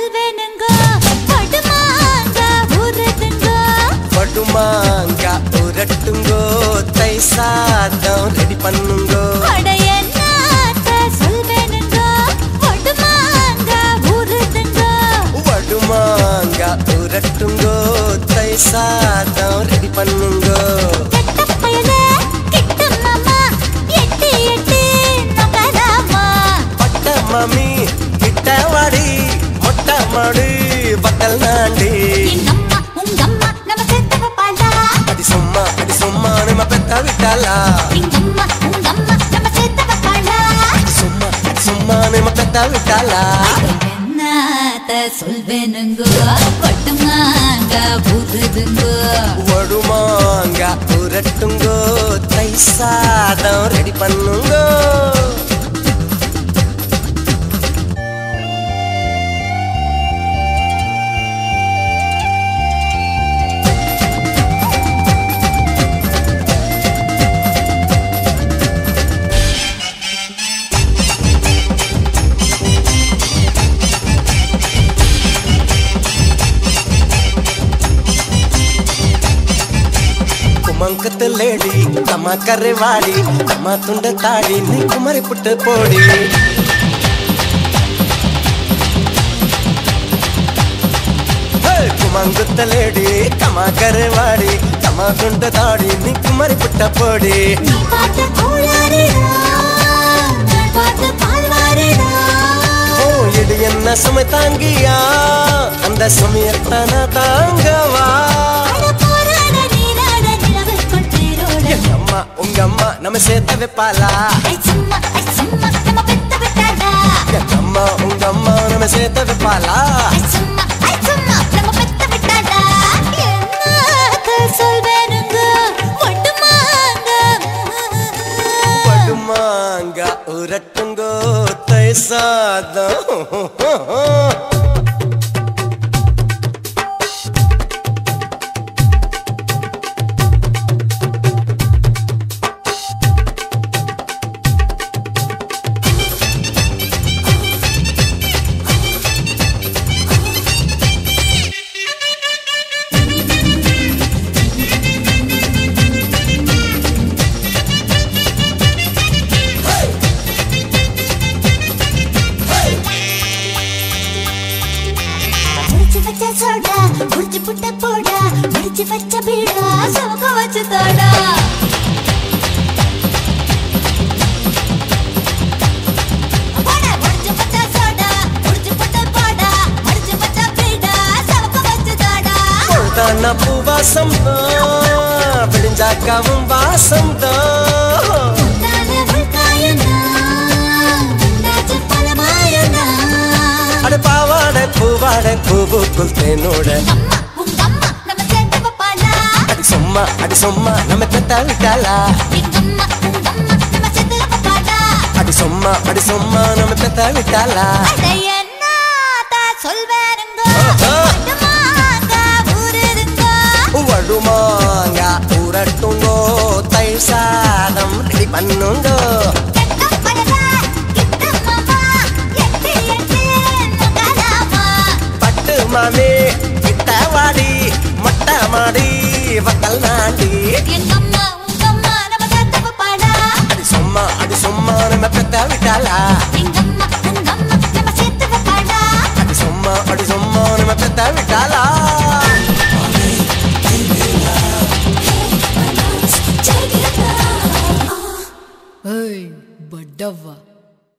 சொல்வேனுங்க படுமாங்க ஊறுதுங்க படுமாங்க உரட்டுங்கோ தை சாதம் ரெடி பண்ணுங்கோ அட என்னத்த சொல்வேனுங்க படுமாங்க ஊறுதுங்க படுமாங்க உரட்டுங்கோ தை சாதம் ரெடி பண்ணுங்கோ கெட்ட பயலே கிட்ட மாமா எட்டி எட்டி நகராமா பட்ட மாமி கிட்ட வாடி மொட்டை மாடு பக்கல் நாண்டி எங்கம்மா உங்கம்மா நம்ம செத்தவ பாலா அடி சும்மா அடி சும்மா நம்ம பெத்த விட்டாளா எங்கம்மா உங்கம்மா நம்ம செத்தவ பாலா அடி சும்மா அடி சும்மா நம்ம பெத்த விட்டாளா என்னத்த சொல்வேனுங்க பட்டுமாங்க புதுதுங்க வடுமாங்க உரட்டுங்கோ தை சாதம் ரெடி பண்ணுங்கோ కుమంకత లేడి తమ కర్రెవాడి తమ తుండ తాడి నీ కుమరి పుట్ట పోడి కుమంగుత లేడి తమ కర్రెవాడి తమ తుండ తాడి నీ కుమరి పుట్ట పోడి நீ பார்த்த கோளாறுடா நான் பார்த்த பால்வாறுடா ஓ இது என்ன சுமை தாங்கியா அந்த சுமையத்தான தாங்கவா அட போராட நீராட நிலவுக்குள் தேரோட எங்க அம்மா உங்க அம்மா நம்ம சேர்த்த வைப்பாளா ஐ சும்மா ஐ சும்மா நம்ம பெத்த விட்டாடா எங்க அம்மா உங்க அம்மா நம்ம சேர்த்த வைப்பாளா ஐ சும்மா ஐ சும்மா நம்ம பெத்த விட்டாடா என்னத்த சொல்வேனுங்க ஒட்டுமாங்க படுமாங்க உரட்டுங்கோ தை சாதம் முடிச்சு வச்ச சோடா முடிச்சு புட்ட போடா முடிச்சு வச்ச பீடா சமக்க வச்சு தாடா போடா, முடிச்சு வச்ச சோடா, முடிச்சு புட்ட போடா, முடிச்சு வச்ச பீடா, சமக்க வச்சு தாடா. பொழுதான பூவாசம் தான் விடிஞ்சாக்காவும் வாசம் தான் உன்னால உள்காயனா, உண்டாச்சு பலமாயனா. அட பாவாடை பூவாடை பூவுக்குள் தேனோட அம்மா, உங்க அம்மா நம்ம சேர்த்து வைப்பாளா? அடி சும்மா அடி சும்மா நம்ம பெத்த விட்டாளா எங்கம்மா, உங்கம்மா நம்ம சேர்த்து வைப்பாளா? அடி சும்மா அடி சும்மா நம்ம பெத்த விட்டாளா அட என்னத்த சொல்வேனுங்க ஆஹா. ஒட்டுமாங்க ஊருதுங்க வடுமாங்க உரட்டுங்கோ தை சாதம் ரெடி பண்ணுங்கோ கெட்ட பலதா கிட்ட மாமா எட்டி எட்டி நகராமா பட்டு மாமி கிட்ட வாடி மொட்டை மாடி வக்கல் நாண்டி எங்கம்மா உங்கம்மா நம்ம சேர்த்து பாடா அடி சும்மா அடி சும்மா நம்ம பெத்த விட்டாளா எங்கம்மா உங்கம்மா நம்ம சேர்த்து பாடா அடி சும்மா அடி சும்மா நம்ம பெத்த விட்டாளா Check it out. ஏய் பட்டவா